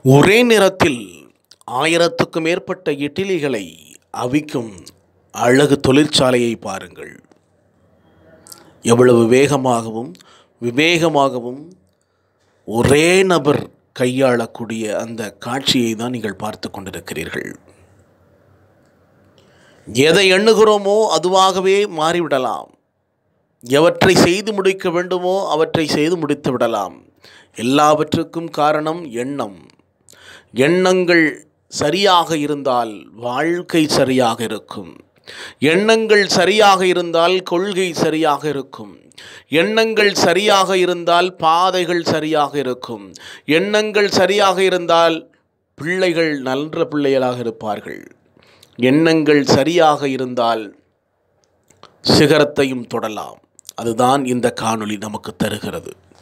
ஒரே நேரத்தில் ஆயிரத்துக்கும் மேற்பட்ட இட்லிகளை அவிக்கும் அழகு தொழிற்சாலையை பாருங்கள் எவ்வளவு வேகமாகவும் விவேகமாகவும் ஒரே நபர் கையாளக்கூடிய அந்த காட்சியை தான் நீங்கள் பார்த்து கொண்டிருக்கிறீர்கள் எதை எண்ணுகிறோமோ அதுவாகவே மாறிவிடலாம் எவற்றை செய்து முடிக்க வேண்டுமோ அவற்றை செய்து முடித்து விடலாம் எல்லாவற்றுக்கும் காரணம் எண்ணம் எண்ணங்கள் சரியாக இருந்தால் வாழ்க்கை சரியாக இருக்கும் எண்ணங்கள் சரியாக இருந்தால் கொள்கை சரியாக இருக்கும் எண்ணங்கள் சரியாக இருந்தால் பாதைகள் சரியாக இருக்கும் எண்ணங்கள் சரியாக இருந்தால் பிள்ளைகள் நல்ல பிள்ளைகளாக இருப்பார்கள் எண்ணங்கள் சரியாக இருந்தால் சிகரத்தையும் தொடலாம் அதுதான் இந்த காணொளி நமக்கு தருகிறது